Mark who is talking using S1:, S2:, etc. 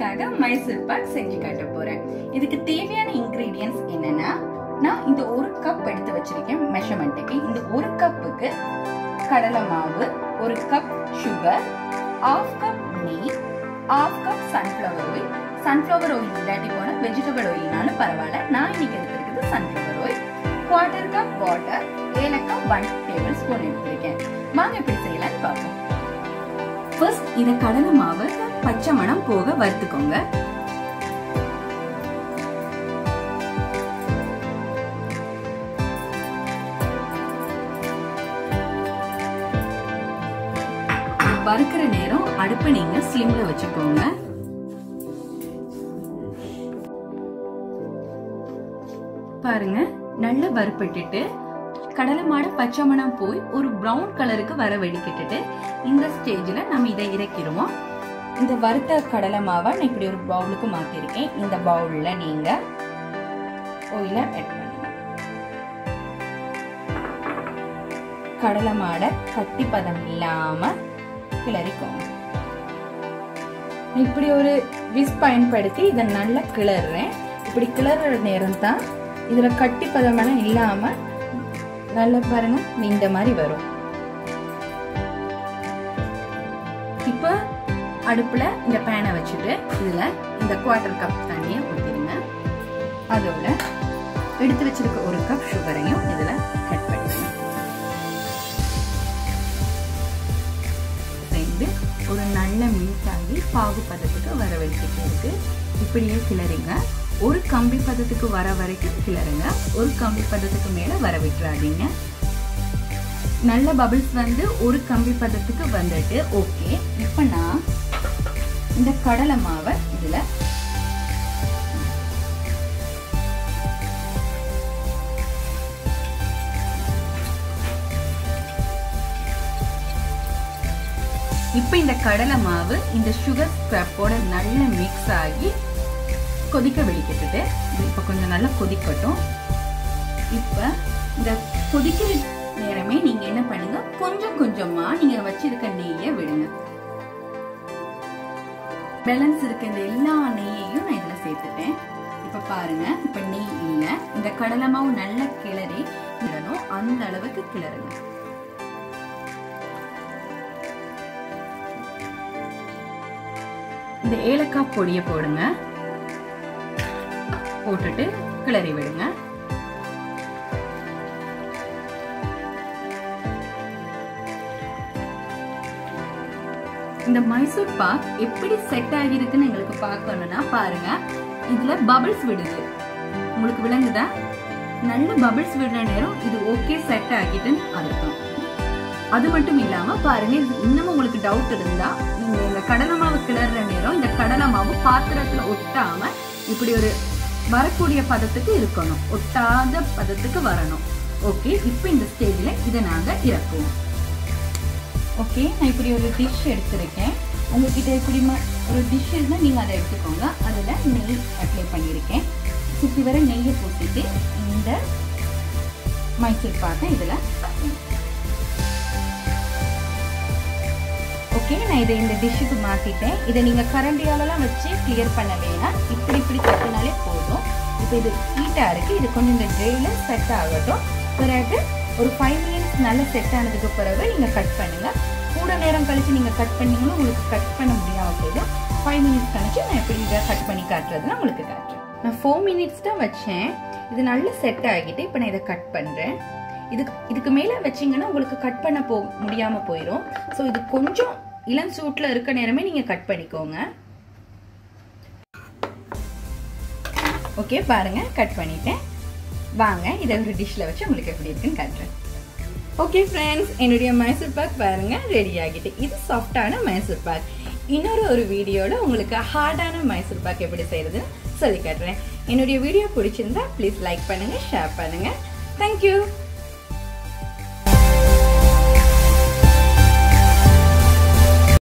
S1: உங்களுக்காக மைசூர் பாக் செஞ்சு காட்ட போறேன் இதுக்கு தேவையான இன்கிரீடியன்ஸ் என்னன்னா நான் இந்த ஒரு கப் எடுத்து வச்சிருக்கேன் மெஷர்மெண்ட்டுக்கு இந்த ஒரு கப்புக்கு கடலை மாவு ஒரு கப் சுகர் ஆஃப் கப் நெய் half cup sunflower oil sunflower oil இல்லாட்டி போன வெஜிடபிள் ஆயில்னாலும் பரவாயில்ல நான் இன்னைக்கு எடுத்திருக்கிறது sunflower oil quarter cup water ஏலக்காய் ஒன் டேபிள் ஸ்பூன் எடுத்திருக்கேன் வாங்க எப்படி செய்யலாம்னு பார்ப்போம் ஃபர்ஸ்ட் இத கடலை மாவை பச்சை மணம் போக வறுத்துக்கோங்க வறுக்கிற நேரம் அடுப்பை நீங்க ஸ்லிம்ல வச்சுக்கோங்க பாருங்க நல்ல வறுப்பட்டுட்டு கடலை மாடை பச்சை மணம் போய் ஒரு ப்ரௌன் கலருக்கு வர வெடிக்கிட்டுட்டு இந்த ஸ்டேஜில் நம்ம இதை இறக்கிடுவோம் இந்த வறுத்த கடலை மாவை நான் இப்படி ஒரு பவுலுக்கு மாற்றிருக்கேன் இந்த பவுலில் நீங்கள் ஓயில ஆட் பண்ணுங்க கடலை மாடை கட்டி பதம் இல்லாமல் கிளறிக்கோங்க இப்படி ஒரு விஸ் பயன்படுத்தி இதை நல்லா கிளறுறேன் இப்படி கிளறுற நேரம் தான் இதில் கட்டி பதமெல்லாம் இல்லாமல் நல்லா பாருங்க இந்த மாதிரி வரும் இப்போ அடுப்புல இந்த பேனை வச்சுட்டு இதுல இந்த குவார்டர் கப் தண்ணியை ஊற்றிடுங்க அதோட எடுத்து வச்சிருக்க ஒரு கப் சுகரையும் இதுல கட் பண்ணிடுங்க சேர்ந்து ஒரு நல்ல மின்சாங்கி பாகு பதத்துக்கு வர வச்சுட்டு இருக்கு இப்படியே கிளறிங்க ஒரு கம்பி பதத்துக்கு வர வரைக்கும் கிளறுங்க ஒரு கம்பி பதத்துக்கு மேல வர விட்டுறாதீங்க நல்ல பபிள்ஸ் வந்து ஒரு கம்பி பதத்துக்கு வந்துட்டு ஓகே இப்போ நான் இந்த கடலை மாவை இதுல இப்போ இந்த கடலை மாவு இந்த சுகர் ஸ்க்ரப்போட நல்ல மிக்ஸ் ஆகி கொதிக்க வெளிக்கிட்டுட்டு இப்போ கொஞ்சம் நல்லா கொதிக்கட்டும் இப்போ இந்த கொதிக்கிற நேரமே நீங்க என்ன பண்ணுங்க கொஞ்சம் கொஞ்சமா நீங்க வச்சிருக்க நெய்யை விடுங்க பேலன்ஸ் இருக்க இந்த எல்லா நெய்யையும் நான் இதுல சேர்த்துட்டேன் இப்ப பாருங்க இப்ப நெய் இல்ல இந்த கடலை மாவு நல்ல கிளறி விடணும் அந்த அளவுக்கு கிளறுங்க இந்த ஏலக்காய் பொடியை போடுங்க போட்டுட்டு கிளறி விடுங்க இந்த மைசூர் பாக் எப்படி செட் ஆகிருக்குன்னு எங்களுக்கு பார்க்கணும்னா பாருங்க இதுல பபிள்ஸ் விடுது உங்களுக்கு விளங்குதா நல்ல பபிள்ஸ் விடுற நேரம் இது ஓகே செட் ஆகிட்டுன்னு அர்த்தம் அது மட்டும் இல்லாம பாருங்க இன்னமும் உங்களுக்கு டவுட் இருந்தா நீங்க இந்த கடலை மாவு கிளற நேரம் இந்த கடலை மாவு பாத்திரத்துல ஒட்டாம இப்படி ஒரு வரக்கூடிய பதத்துக்கு இருக்கணும் ஒட்டாத பதத்துக்கு வரணும் ஓகே இப்போ இந்த ஸ்டேஜில் இதை நாங்கள் இறக்குவோம் ஓகே நான் இப்படி ஒரு டிஷ் எடுத்திருக்கேன் உங்ககிட்ட இப்படி ஒரு டிஷ் இருந்தால் நீங்கள் அதை எடுத்துக்கோங்க அதில் நெய் அப்ளை பண்ணியிருக்கேன் சுற்றி வர நெய்யை போட்டுட்டு இந்த மைசூர் பாக்கை இதில் ஓகே நான் இதை இந்த டிஷ்ஷுக்கு மாற்றிட்டேன் இதை நீங்கள் கரண்டியாலலாம் வச்சு கிளியர் பண்ண வேணாம் இப்படி இப்படி தட்டினாலே போதும் இப்போ இது ஹீட்டாக இருக்குது இது கொஞ்சம் இந்த ட்ரெயில் செட் ஆகட்டும் பிறகு ஒரு ஃபைவ் மினிட்ஸ் நல்லா செட் ஆனதுக்கு பிறகு நீங்கள் கட் பண்ணுங்கள் கூட நேரம் கழித்து நீங்கள் கட் பண்ணீங்கன்னா உங்களுக்கு கட் பண்ண முடியாமல் போயிடும் ஃபைவ் மினிட்ஸ் கழிச்சு நான் எப்படி இதை கட் பண்ணி காட்டுறதுன்னு உங்களுக்கு காட்டுறேன் நான் ஃபோர் மினிட்ஸ் தான் வச்சேன் இது நல்லா செட் ஆகிட்டு இப்போ நான் இதை கட் பண்ணுறேன் இதுக்கு இதுக்கு மேலே வச்சிங்கன்னா உங்களுக்கு கட் பண்ண போ முடியாமல் போயிடும் ஸோ இது கொஞ்சம் இளம் சூட்டில் இருக்க நேரமே நீங்கள் கட் பண்ணிக்கோங்க ஓகே பாருங்க கட் பண்ணிட்டேன் வாங்க இதை ஒரு டிஷ்ல வச்சு உங்களுக்கு எப்படி இருக்குன்னு காட்டுறேன் ஓகே ஃப்ரெண்ட்ஸ் என்னுடைய மைசூர் பாக் பாருங்க ரெடி ஆகிட்டு இது சாஃப்டான மைசூர் பாக் இன்னொரு ஒரு வீடியோவில் உங்களுக்கு ஹார்டான மைசூர் பாக் எப்படி செய்யறதுன்னு சொல்லி காட்டுறேன் என்னுடைய வீடியோ பிடிச்சிருந்தா ப்ளீஸ் லைக் பண்ணுங்க ஷேர் பண்ணுங்க தேங்க்யூ